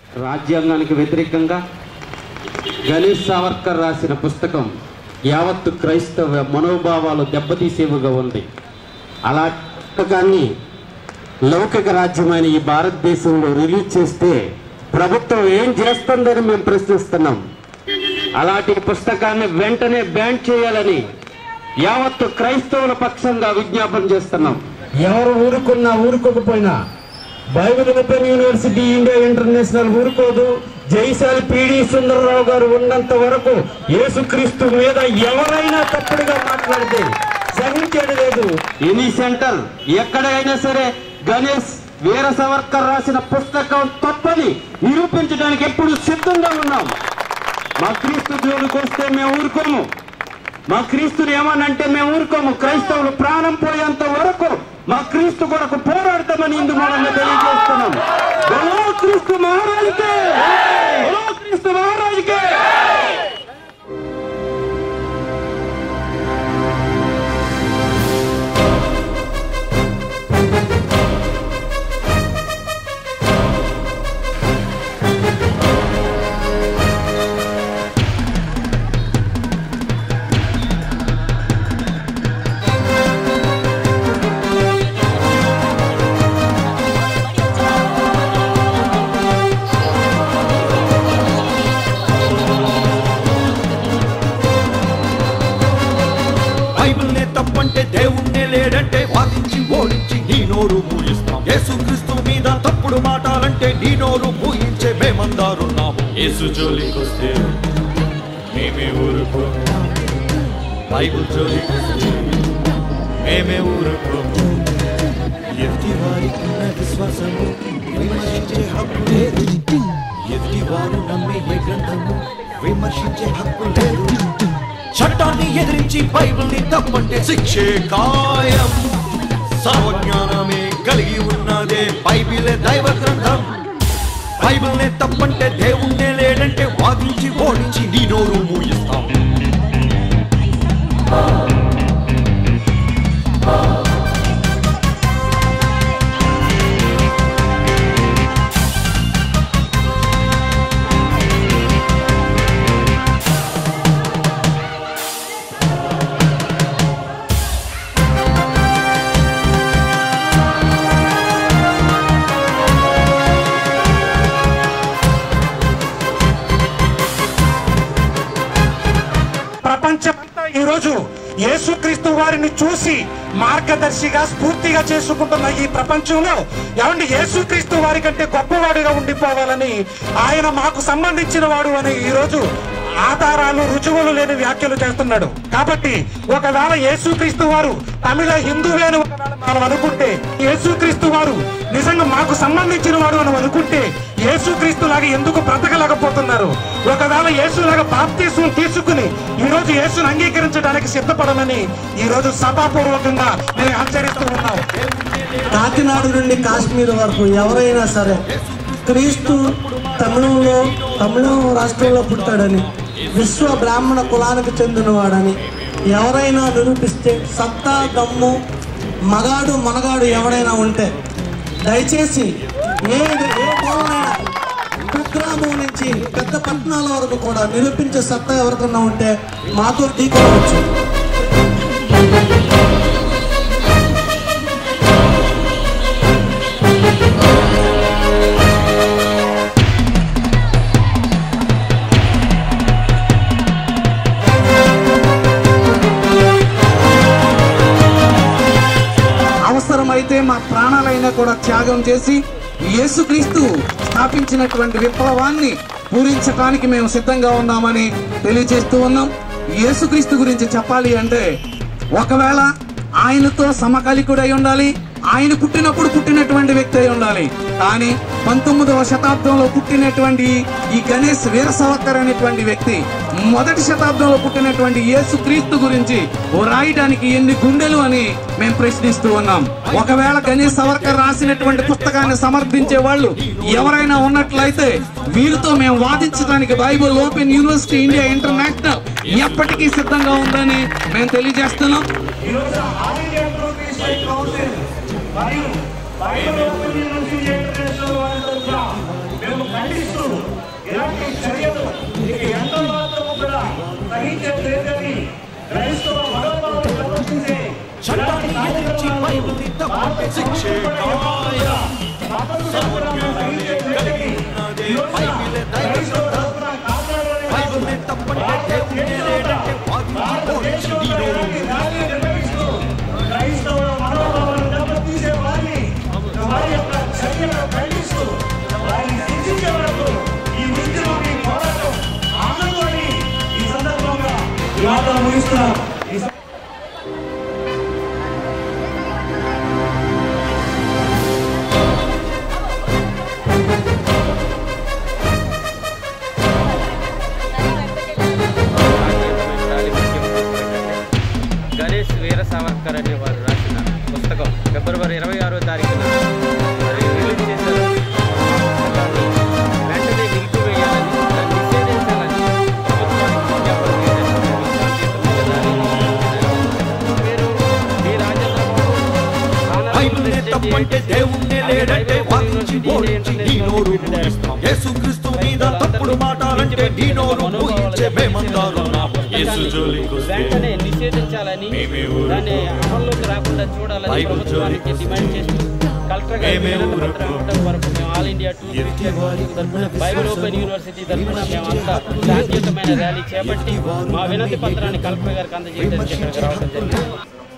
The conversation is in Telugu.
రాజ్యాంగానికి వ్యతిరేకంగా గణేష్ సావర్కర్ రాసిన పుస్తకం యావత్తు క్రైస్తవ మనోభావాలు దెబ్బతీసేవిగా ఉంది అలా పుస్తకాన్ని లౌకిక రాజ్యమైన ఈ భారతదేశంలో రిలీజ్ చేస్తే ప్రభుత్వం ఏం చేస్తుందని మేము ప్రశ్నిస్తున్నాం అలాంటి పుస్తకాన్ని వెంటనే బ్యాన్ చేయాలని యావత్తు క్రైస్తవుల పక్షంగా విజ్ఞాపన చేస్తున్నాం ఎవరు ఊరుకున్నా ఊరుకోకపోయినా Bible open university India international ఊరుకోదు జైశాలి పిడి సుందరరావు గారు ఉన్నంత వరకు యేసుక్రీస్తు మీద ఎవరైనా తప్పుడుగా మాట్లాడితే సహించేది లేదు ఎనీ సెంటర్ ఎక్కడైనా సరే గణేష్ వీర సవర్కర్ రాసిన పుస్తకం తప్పని నిరూపించడానికి ఎప్పుడు సిద్ధంగా ఉన్నాం మా క్రీస్తు జోలికి వస్తే మేము ఊరుకోము మా క్రీస్తుని ఏమనంటే మేము ఊరుకోము క్రైస్తవులు ప్రాణం పోయేంత వరకు మా క్రీస్తు కొరకు పోరాడతామని ఇందు మూలంగా తెలియజేస్తున్నాం బలో క్రీస్తు మహారాజుకే బలో క్రీస్తు మహారాజుకే బైబిల్నే తప్పంటే దేవుణ్ణే లేడంటే వాదించి ఓడించి నీ నోరు మూయిస్తాం యేసుక్రీస్తు మీద తప్పుడు మాటాలంటే నీ నోరు మూయించే మేమందారున్నాము యేసు జోలికొస్తే మేమే ఊరుకో బైబిల్ జోలికొస్తే మేమే ఊరుకో ఎదుటి వారికి ఉన్న విశ్వాసము విమర్శించే హక్కు లేదు ఎదుటి వారు నమ్మే ఏ గ్రంథము విమర్శించే హక్కు లేదు చట్టాన్ని ఎదిరించి బైబిల్ని తప్పంటే శిక్షే ఖాయం సర్వజ్ఞానమే కలిగి ఉన్నదే బైబిలే దైవ గ్రంథం బైబిల్నే తప్పంటే దేవుణ్ణే లేడంటే వాదించి ఓడించి నీ నోరు మూయిస్తాం ప్రపంచమంతా ఈ రోజు యేసుక్రీస్తు వారిని చూసి మార్గదర్శిగా స్ఫూర్తిగా చేసుకుంటున్న ఈ ప్రపంచంలో ఏమండి యేసుక్రీస్తు వారి కంటే గొప్పవాడిగా ఉండిపోవాలని ఆయన మాకు సంబంధించిన వాడు అని ఈ రోజు ఆధారాలు రుజువులు లేని వ్యాఖ్యలు చేస్తున్నాడు కాబట్టి ఒకవేళ యేసుక్రీస్తు వారు తమిళ హిందువే అని ఒకవేళ మనం అనుకుంటే యేసుక్రీస్తు వారు నిజంగా మాకు సంబంధించిన వాడు అని అనుకుంటే యేసుక్రీస్తు లాగా ఎందుకు బ్రతకలేకపోతున్నారు ఒకవేళ యేసులాగా బాప్తీసం తీసుకుని ఈ రోజు యేసును అంగీకరించడానికి సిద్ధపడమని ఈ రోజు సభాపూర్వకంగా మేము హెచ్చరిస్తూ ఉన్నాం కాకినాడ నుండి కాశ్మీర్ వరకు ఎవరైనా సరే క్రీస్తు తమిళంలో తమిళం రాష్ట్రంలో పుట్టాడని విశ్వ బ్రాహ్మణ కులానికి చెందినవాడని ఎవరైనా నిరూపిస్తే సత్తా దమ్ము మగాడు మనగాడు ఎవరైనా ఉంటే దయచేసి ఏ ఏ మూలనైనా కుగ్రామం నుంచి పెద్ద పట్టణాల వరకు కూడా నిరూపించే సత్తా ఎవరికన్నా ఉంటే మాతో ఢీకొనవచ్చు అవసరమైతే మా ప్రాణాలైనా కూడా త్యాగం చేసి యేసుక్రీస్తు స్థాపించినటువంటి విప్లవాన్ని పూరించడానికి మేము సిద్ధంగా ఉన్నామని తెలియజేస్తూ ఉన్నాం యేసుక్రీస్తు గురించి చెప్పాలి అంటే ఒకవేళ ఆయనతో సమకాలికుడై ఉండాలి ఆయన పుట్టినప్పుడు పుట్టినటువంటి వ్యక్తి అయి ఉండాలి కానీ పంతొమ్మిదవ శతాబ్దంలో పుట్టినటువంటి ఈ గణేష్ వీర సవర్కర్ అనేటువంటి వ్యక్తి మొదటి శతాబ్దంలో పుట్టినటువంటి యేసు క్రీస్తు గురించి ఓ రాయడానికి ఎన్ని గుండెలు అని మేము ప్రశ్నిస్తూ ఉన్నాం ఒకవేళ గణేష్ సవర్కర్ రాసినటువంటి పుస్తకాన్ని సమర్థించే వాళ్ళు ఎవరైనా ఉన్నట్లయితే వీరితో మేము వాదించడానికి Bible open university India international ఎప్పటికీ సిద్ధంగా ఉందని మేము తెలియజేస్తున్నాం ఈరోజు all India true Christian council మరియు బైబిల్ ఓపెన్ యూనివర్సిటీ ఇంటర్నేషనల్ వారి తరఫున మేము ఖండిస్తూ చర్యలు ఇక ఎంత మాత్రము కూడా సహించేది లేదని క్రైస్తవ మనోభావాలు ప్రదర్శించే చట్టాన్ని ఎదిరించి బైబిల్ని తప్పంటే శిక్షే కాయ. బైబిలే దైవ బైబిల్ని తప్పంటే దేవుడే లేడంటే వాదించి ఓడించి నీ నోరు క్రైస్తవ మనోభావాలు దెబ్బతీసే వారిని వారి యొక్క చర్యలను ఖండిస్తూ వారిని శిక్షించే వరకు ఈ ఉద్యమాన్ని పోరాటం ఆనందని ఈ సందర్భంగా ఈ వార్త ముగిస్తున్నాం ఈ సం- గణేష్ వీర సావర్కర్ అనే వారు రాసిన పుస్తకం ఫిబ్రవరి ఇరవై ఆరో తారీఖున రిలీజ్ చేశారు దాన్ని వెంటనే నిలిపివేయాలని దాన్ని నిషేధించాలని ప్రభుత్వానికి విజ్ఞాపన చేశారు. మీరు డి. రాజేంద్ర బాబు బైబిల్నే తప్పంటే దేవుణ్ణే లేడంటే వాదించి ఓడించి నీ నోరు మూయిస్తాం. యేసుక్రీస్తు మీద తప్పుడు మాటాలంటే నీ నోరు మూయించే మేమందరున్నాము యేసు జోలికొస్తే వెంటనే నిషేధించాలని మేమే ఊరుకోము. దాన్ని అమల్లోకి రాకుండా చూడాలని బైబిల్ ప్రభుత్వానికి జోలికి డిమాండ్ చేస్తూ కలెక్టర్ గారి మేమే వినతి పత్రం ఊరుకోము. ఇవ్వడం వరకు మేము ఆల్ ఇండియా టూ క్రిస్టియన్ యూనివర్సిటీ తరఫున బైబిల్ ఓపెన్ యూనివర్సిటీ తరఫున మేమంతా శాంతియుతమైన ర్యాలీ చేపట్టి మా వినతి పత్రాన్ని కలెక్టర్ గారికి అందజేయడానికి ఇక్కడికి రావడం జరిగింది